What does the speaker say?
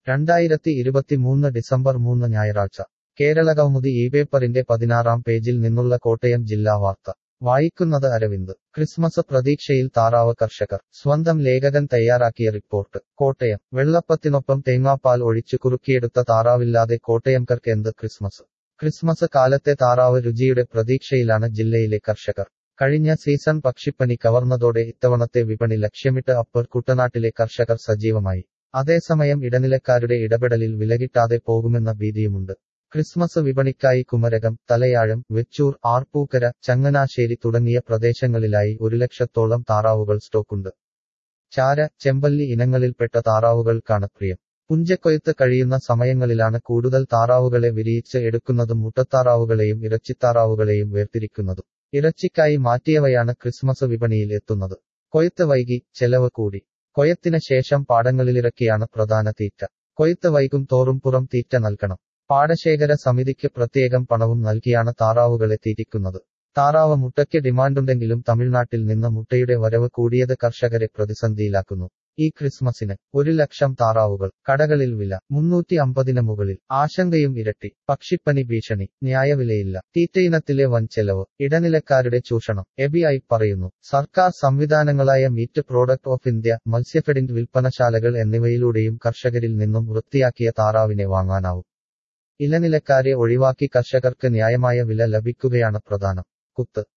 രണ്ടായിരത്തി ഇരുപത്തിമൂന്ന് ഡിസംബർ മൂന്ന് ഞായറാഴ്ച കേരളകൗമുദി ഈ പേപ്പറിന്റെ പതിനാറാം പേജിൽ നിന്നുള്ള കോട്ടയം ജില്ലാ വാർത്ത വായിക്കുന്നത് അരവിന്ദ് ക്രിസ്മസ് പ്രതീക്ഷയിൽ താറാവ് കർഷകർ സ്വന്തം ലേഖകൻ തയ്യാറാക്കിയ റിപ്പോർട്ട് കോട്ടയം വെള്ളപ്പത്തിനൊപ്പം തേങ്ങാപ്പാൽ ഒഴിച്ചു കുറുക്കിയെടുത്ത താറാവില്ലാതെ കോട്ടയംകർക്ക് എന്ത് ക്രിസ്മസ് ക്രിസ്മസ് കാലത്തെ താറാവ് രുചിയുടെ പ്രതീക്ഷയിലാണ് ജില്ലയിലെ കർഷകർ കഴിഞ്ഞ സീസൺ പക്ഷിപ്പനി കവർന്നതോടെ ഇത്തവണത്തെ വിപണി ലക്ഷ്യമിട്ട് അപ്പർ കുട്ടനാട്ടിലെ കർഷകർ സജീവമായി അതേസമയം ഇടനിലക്കാരുടെ ഇടപെടലിൽ വിലകിട്ടാതെ പോകുമെന്ന ഭീതിയുമുണ്ട് ക്രിസ്മസ് വിപണിക്കായി കുമരകം തലയാഴം വെച്ചൂർ ആർപ്പൂക്കര ചങ്ങനാശ്ശേരി തുടങ്ങിയ പ്രദേശങ്ങളിലായി ഒരു ലക്ഷത്തോളം താറാവുകൾ സ്റ്റോക്കുണ്ട് ചാര ചെമ്പല്ലി ഇനങ്ങളിൽപ്പെട്ട താറാവുകൾക്കാണ് പ്രിയം പുഞ്ചക്കൊയ്ത്ത് കഴിയുന്ന സമയങ്ങളിലാണ് കൂടുതൽ താറാവുകളെ വിരിയിച്ച് എടുക്കുന്നതും മുട്ടത്താറാവുകളെയും ഇറച്ചിത്താറാവുകളെയും വേർതിരിക്കുന്നതും ഇറച്ചിക്കായി മാറ്റിയവയാണ് ക്രിസ്മസ് വിപണിയിൽ എത്തുന്നത് കൊയ്ത്ത് വൈകി ചെലവ് കൂടി കൊയ്ത്തിന് ശേഷം പാടങ്ങളിലിറക്കിയാണ് പ്രധാന തീറ്റ കൊയ്ത്ത് വൈകും തോറും പുറം തീറ്റ നൽകണം പാടശേഖര സമിതിക്ക് പ്രത്യേകം പണവും നൽകിയാണ് താറാവുകളെ തീറ്റിക്കുന്നത് താറാവ് മുട്ടയ്ക്ക് ഡിമാൻഡുണ്ടെങ്കിലും തമിഴ്നാട്ടിൽ നിന്ന് മുട്ടയുടെ വരവ് കൂടിയത് കർഷകരെ പ്രതിസന്ധിയിലാക്കുന്നു ഈ ക്രിസ്മസിന് ഒരു ലക്ഷം താറാവുകൾ കടകളിൽ വില മുന്നൂറ്റി അമ്പതിന് മുകളിൽ ആശങ്കയും ഇരട്ടി പക്ഷിപ്പനി ഭീഷണി ന്യായവിലയില്ല തീറ്റയിനത്തിലെ വൻ ചെലവ് ഇടനിലക്കാരുടെ ചൂഷണം എബിഐ പറയുന്നു സർക്കാർ സംവിധാനങ്ങളായ മീറ്റ് പ്രോഡക്റ്റ് ഓഫ് ഇന്ത്യ മത്സ്യഫെഡിംഗ് വിൽപ്പനശാലകൾ എന്നിവയിലൂടെയും കർഷകരിൽ നിന്നും വൃത്തിയാക്കിയ താറാവിനെ വാങ്ങാനാവും ഇലനിലക്കാരെ ഒഴിവാക്കി കർഷകർക്ക് ന്യായമായ വില ലഭിക്കുകയാണ് പ്രധാനം കുത്ത്